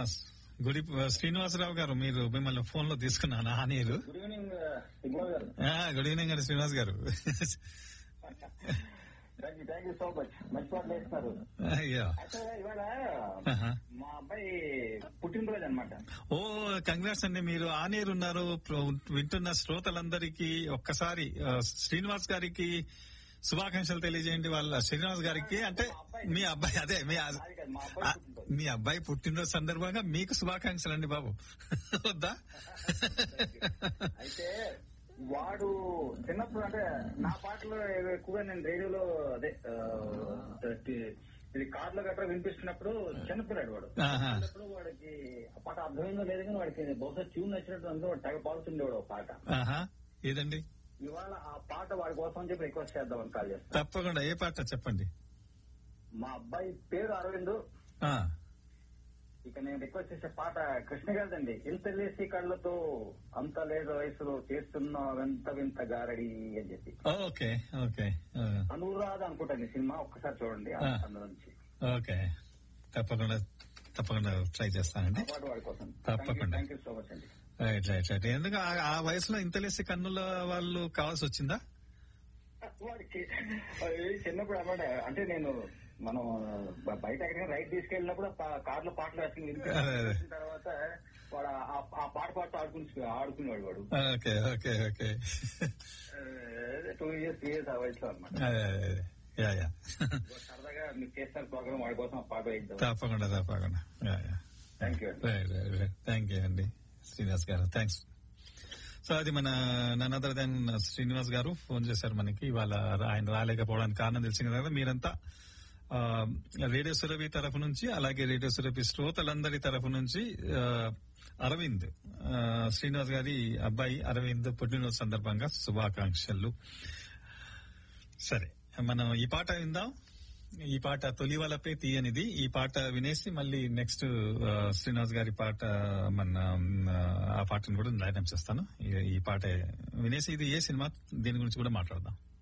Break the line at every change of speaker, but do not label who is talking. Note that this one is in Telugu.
గుడి శ్రీనివాసరావు గారు మీరు మిమ్మల్ని ఫోన్ లో తీసుకున్నాను ఆ నీరు
గుడ్ ఈవినింగ్ ఇక్బాల్ గారు
గుడ్ ఈవినింగ్ అండి Srinivas garu
thank you thank you so much మంచి పాటలు వేస్తున్నారు
అయ్యో
యాక్చువల్గా ఇవాళ
ఆహా.
మా అబ్బాయి పుట్టినరోజు అనమాట
ఓ కంగ్రాట్స్ అండి మీరు ఆ నీరు ఉన్నారు ప్ర- వింటున్న శ్రోతలందరికీ ఒక్కసారి ఆ, శ్రీనివాస్ గారికి శుభాకాంక్షలు తెలియజేయండి వాళ్ళ శ్రీనివాస్ గారికి అంటే మీ అబ్బాయి అదే మీ ఆ-
అది కాదు, మా
ఆ,
అబ్బాయి పుట్టినరోజు
మీ అబ్బాయి పుట్టినరోజు సందర్భంగా మీకు శుభాకాంక్షలు అండి బాబు వద్దా
అయితే వాడు చిన్నప్పుడు అంటే నా పాటలు ఎక్కువగా నేను రేడియోలో అదే ఆ, ఇది కార్లో గట్రా వినిపిస్తున్నప్పుడు చిన్నపిల్లాడు వాడు
ఆహా.
చిన్నప్పుడు వాడికి ఆ పాట అర్థమైందో లేదు కానీ వాడికి బహుశా ట్యూన్ నచ్చినట్టు అందులో వాడు తెగ పాడుతుండేవాడు ఒక పాట
ఆహా ఏదండి
ఇవాళ ఆ పాట వాడి కోసం అని చెప్పి రిక్వెస్ట్ చేద్దామని కాల్ చేస్తాను
తప్పకుండా ఏ పాట చెప్పండి
మా అబ్బాయి పేరు అరవింద్
ఆ,
ఇక నేను రిక్వెస్ట్ చేసే పాట కృష్ణ గారిదండి ఇంత లేసి కళ్ళతో అంత లేదు వయసులో చేస్తున్న వింత వింత గారడి అని చెప్పి
ఓకే ఓకే ఆ,
అనురాధ అనుకుంటాను ఈ సినిమా ఒక్కసారి చూడండి ఆ
ఆ.
అందులో నుంచి
ఓకే తప్పకుండా తప్పకుండా ట్రై చేస్తానండి
ఆ పాట వాడి కోసం
తప్పకుండా.
థ్యాంక్ యూ సో మచ్ అండి
రైట్ రైట్ రైట్ ఎందుకు ఆ- ఆ వయసులో ఇంతలేసి కన్నుల వాళ్ళు కావాల్సి వచ్చిందా
వాడికి అది చిన్నప్పుడు అన్నమాట అంటే నేను మనం బ- బయట ఎక్కడికైనా రైట్ తీసుకెళ్ళినప్పుడు కార్ లో పాటలు వేసుకుని
అదే, అదే.
వినిపించిన తర్వాత వాడు ఆ- ఆ పాట పాడుతూ ఆడుకుని ఆడుకునేవాడు వాడు
okay okay okay
two years three years ఆ వయసులో అనమాట
అదే, అదే, అదే. యా యా
సరదాగా మీరు చేస్తారు ప్రోగ్రామ్ వాడి కోసం ఆ పాట వేద్దాం
తప్పకుండా తప్పకుండా యా యా
థ్యాంక్ యూ అండి
right right right thank you అండి శ్రీనివాస్ గారు థ్యాంక్స్ సో అది మన నన్ అదర్ దెన్ శ్రీనివాస్ గారు ఫోన్ చేశారు మనకి ఇవాళ ఆయన రాలేకపోవడానికి కారణం తెలిసింది కదా మీరంతా ఆ, రేడియో సురభి తరఫు నుంచి అలాగే రేడియో సురభి శ్రోతలందరి తరఫు నుంచి ఆ, అరవింద్ ఆ, శ్రీనివాస్ గారి అబ్బాయి అరవింద్ పుట్టినరోజు సందర్భంగా శుభాకాంక్షలు సరే మనం ఈ పాట విందాం ఈ పాట తొలి వలపే తీయనిది ఈ పాట వినేసి మళ్ళీ నెక్స్ట్ శ్రీనివాస్ గారి పాట మన ఆ, ఆ పాటను కూడా లైన్ చేస్తాను ఈ- ఈ పాట వినేసి ఇది ఏ సినిమా దీని గురించి కూడా మాట్లాడదాం